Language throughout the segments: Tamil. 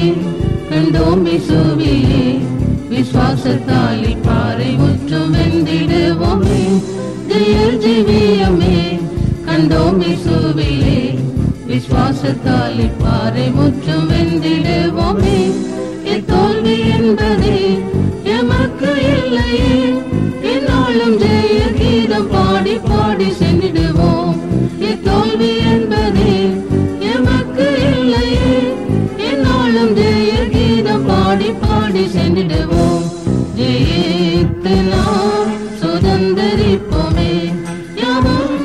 கண்டோம் இசுவிலே விசுவாசத்தாலி பாறை முற்றும் வெந்திடுவோமே ஜெய ஜீவியமே கண்டோம் இசுவிலே விசுவாசத்தாலி பாறை முற்றும் வெந்திடுவோமே தோல்வி என்பதே எமக்கு இல்லையே என்னாலும் ஜெய கீதம் பாடி பாடி சென்றிடுவோம் தோல்வி என்பதே எமக்கு இல்லையே என்னாலும் ஜெய கீதம் பாடி பாடி சென்றிடுவோம் ஜெயித்து நாம் சுதந்தரிப்போமே யாவும்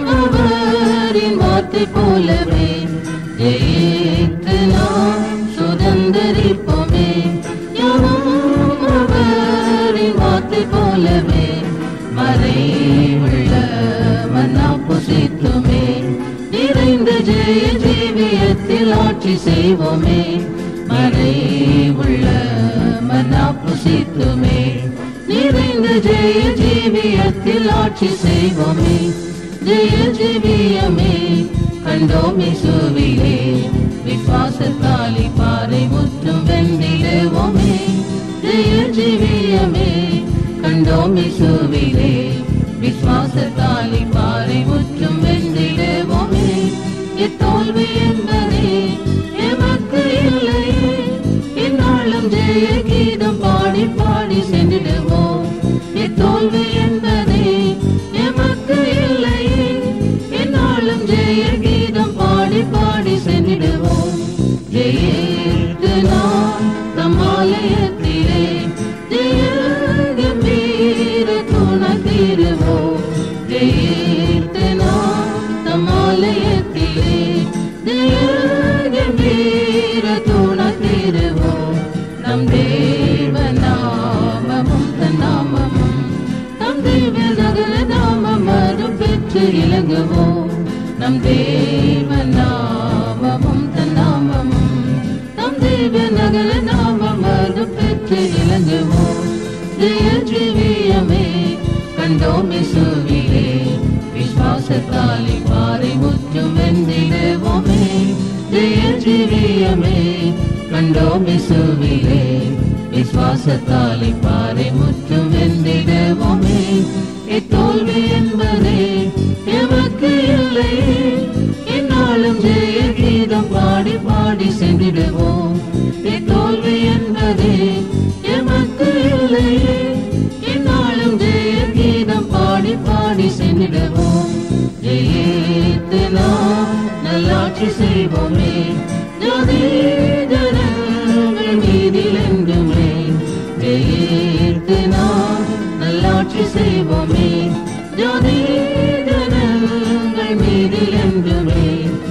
அவரின் வார்த்தை போலவே ஜெயித்து நாம் சுதந்தரிப்போமே யாவும் அவரின் வார்த்தை போலவே மறை உள்ள மன்னா புசித்துமே நிறைந்த ஜெய ஜீவியத்தில் ஆட்சி செய்வோமே மறை உள்ள மன்னா புசித்துமே நிறைந்த ஜெய ஜீவியத்தில் ஆட்சி செய்வோமே ஜெய ஜீவியமே கண்டோம் இசுவிலே விசுவாசத்தாலி பாறை முற்றும் வெந்திடுவோமே ஜெய ஜீவியமே கண்டோம் இசுவிலே விசுவாசத்தாலி பாறை முற்றும் வெந்திடுவோமே இத்தோல்வி என்பதே எமக்கு இல்லையே என்னாலும் ஜெய கீதம் பாடி பாடி சென்றிடுவோம் இத்தோல்வி என்பதே எமக்கு இல்லையே என்னாலும் ஜெய கீதம் பாடி பாடி சென்றிடுவோம் ஜெயித்து நாம் தம் ஆலயத்திலே ஜெய கம்பீர துணத்திருவோம் ஜெயித்து நாம் தம் ஆலயத்திலே ஜெய கம்பீர துணத்திருவோம் நம் தேவ நாமமும் தன் நாமமும் நம் தேவ நகர நாமம் அது பெற்று இலங்குவோம் நம் தேவ நாமமும் தன் நாமமும் நம் தேவ நகர நாமம் அது பெற்று இலங்குவோம் ஜெய ஜீவியமே கண்டோம் இசுவிலே விசுவாசத்தாலி பாறை முற்றும் வெந்திடுவோமே ஜெய ஜீவியமே கண்டோம் இசுவிலே விசுவாசத்தாலி பாறை முற்றும் வெந்திடுவோமே இத்தோல்வி என்பதே எமக்கு இல்லையே என்னாலும் ஜெய கீதம் பாடி பாடி சென்றிடுவோம் இத்தோல்வி என்பதே எமக்கு இல்லையே என்னாலும் ஜெய கீதம் பாடி பாடி சென்றிடுவோம் ஜெயித்து நாம் நல்லாட்சி செய்வோமே ஜோதி ஜனங்கள் மீதில் என்றுமே ஜெயித்து நாம் நல்லாட்சி செய்வோமே ஜோதி ஜனங்கள் மீதில் என்றுமே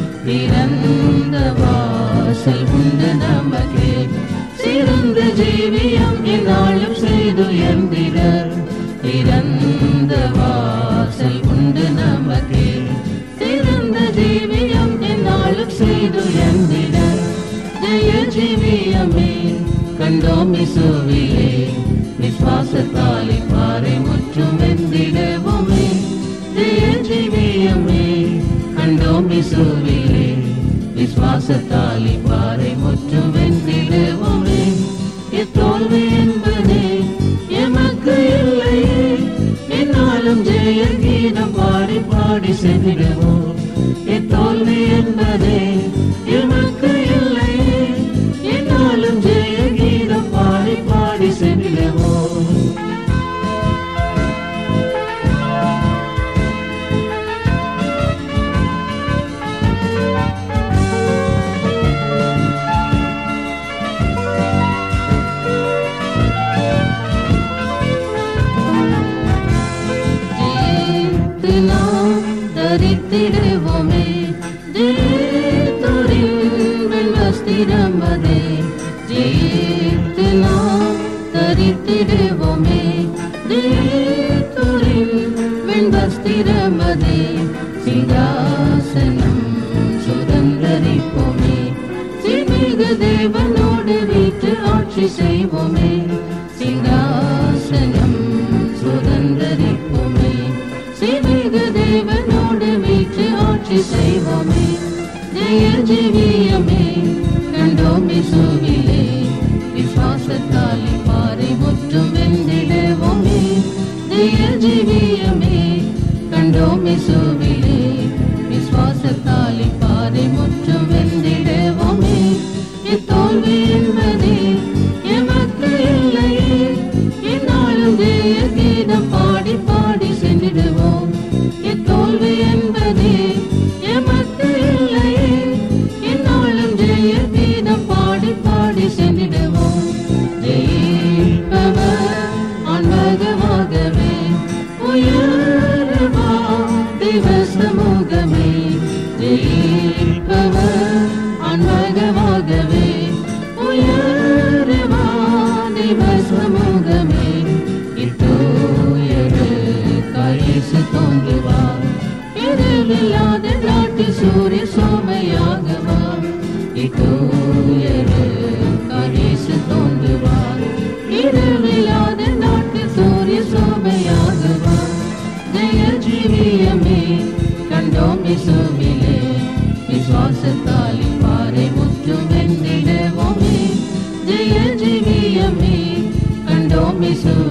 பிறந்த வாசல் உண்டு நமக்கே சிறந்த ஜீவியம் என்னாலும் செய்து எந்திரர் பிறந்த வாசல் உண்டு நமக்கே சிறந்த ஜீவியம் என்னாலும் செய்து எந்திரர் ஜெய ஜீவியமே கண்டோம் இசுவிலே விசுவாசத்தாலி பாறை முற்றும் வெந்திடுவோமே ஜெய ஜீவியமே கண்டோம் இசுவிலே விசுவாசத்தாலி பாறை முற்றும் வெந்திடுவோமே இத்தோல்வி என்பதே எமக்கு இல்லையே என்னாலும் ஜெய கீதம் பாடி பாடி சென்றிடுவோம் இத்தோல்வி என்பதே எமக்கு இல்லையே என்னாலும் ஜெய கீதம் பாடி பாடி சென்றிடுவோம் ஜெயித்து நாம் தரித்திடுவோமே ஜெயித்தோரின் வெண்வஸ்திரமதே ஜெயித்து நாம் தரித்திடுவோமே ஜெயித்தோரின் வெண்வஸ்திரமதே சிங்காசனம் சுதந்திரிப்போமே சிமிகு தேவனோடு வீட்டு ஆட்சி செய்வோமே சிங்காசனம் சுதந்திரிப்போமே சிமிகு தேவனோடு வீட்டு ஆட்சி செய்வோமே ஜெய ஜீவியமே கண்டோம் இசுவிலே என்பதே எமக்கு இல்லையே என்னாலும் ஜெய கீதம் பாடி பாடி சென்றிடுவோம் இத்தோல்வி என்பதே எமக்கு இல்லையே என்னாலும் ஜெய கீதம் பாடி பாடி சென்றிடுவோம் ஜெயிப்பவர் ஆன்மகமாகவே உயர்வா தெய்வ சமூகமே ஜெயிப்பவர் ஆன்மகமாகவே உயர்வா தெய்வ சமூகமே இத்தூயரு காயேசு தோன்றுவார் எதிரில்லாத நாட்டு சூரிய சோமையாகவா இத்தூயரு காயேசு தோன்றுவார் இரவில்லாத நாட்டு சூரிய சோமையாகவா ஜெய ஜீவியமே கண்டோம் இசுவிலே விசுவாசத்தால் பாறை முற்றும் வென்றிடுவோமே ஜெய ஜீவியமே கண்டோம் இசுவிலே